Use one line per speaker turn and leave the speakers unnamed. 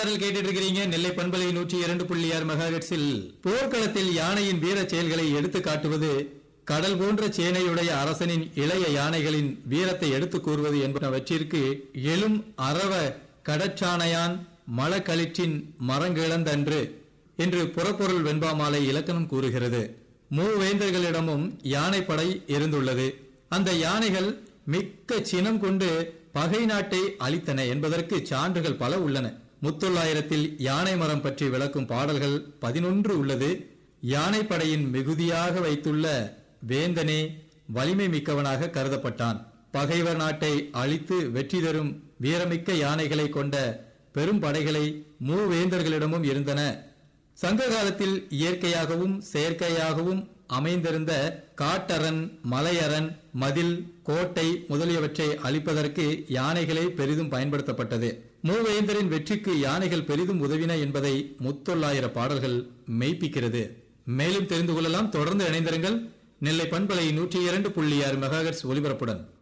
பாடல் கேட்டுட்டு இருக்கிறீங்க நெல்லை பண்பலை நூற்றி இரண்டு புள்ளி ஆறு மெகாஹெட்ஸில் போர்க்களத்தில் யானையின் வீர செயல்களை எடுத்து காட்டுவது கடல் போன்ற சேனையுடைய அரசனின் இளைய யானைகளின் வீரத்தை எடுத்து கூறுவது என்பனவற்றிற்கு எழும் அரவ கடற்சானையான் மலக்களிற்றின் மரங்கிழந்தன்று என்று புறப்பொருள் வெண்பாமாலை இலக்கணம் கூறுகிறது மூவேந்தர்களிடமும் யானைப்படை இருந்துள்ளது அந்த யானைகள் மிக்க சினம் கொண்டு பகை நாட்டை அளித்தன என்பதற்கு சான்றுகள் பல உள்ளன முத்தொள்ளாயிரத்தில் யானை மரம் பற்றி விளக்கும் பாடல்கள் பதினொன்று உள்ளது யானைப்படையின் மிகுதியாக வைத்துள்ள வேந்தனே வலிமை மிக்கவனாக கருதப்பட்டான் பகைவர் நாட்டை அழித்து வெற்றி தரும் வீரமிக்க யானைகளை கொண்ட பெரும் படைகளை மூவேந்தர்களிடமும் இருந்தன சங்க காலத்தில் இயற்கையாகவும் செயற்கையாகவும் அமைந்திருந்த காட்டரண் மலையரண் மதில் கோட்டை முதலியவற்றை அழிப்பதற்கு யானைகளே பெரிதும் பயன்படுத்தப்பட்டது மூவேந்தரின் வெற்றிக்கு யானைகள் பெரிதும் உதவின என்பதை முத்தொள்ளாயிர பாடல்கள் மெய்ப்பிக்கிறது மேலும் தெரிந்து கொள்ளலாம் தொடர்ந்து இணைந்திருங்கள் நெல்லை பண்பலை நூற்றி இரண்டு புள்ளி ஆறு மெகாஹெட்ஸ் ஒலிபரப்புடன்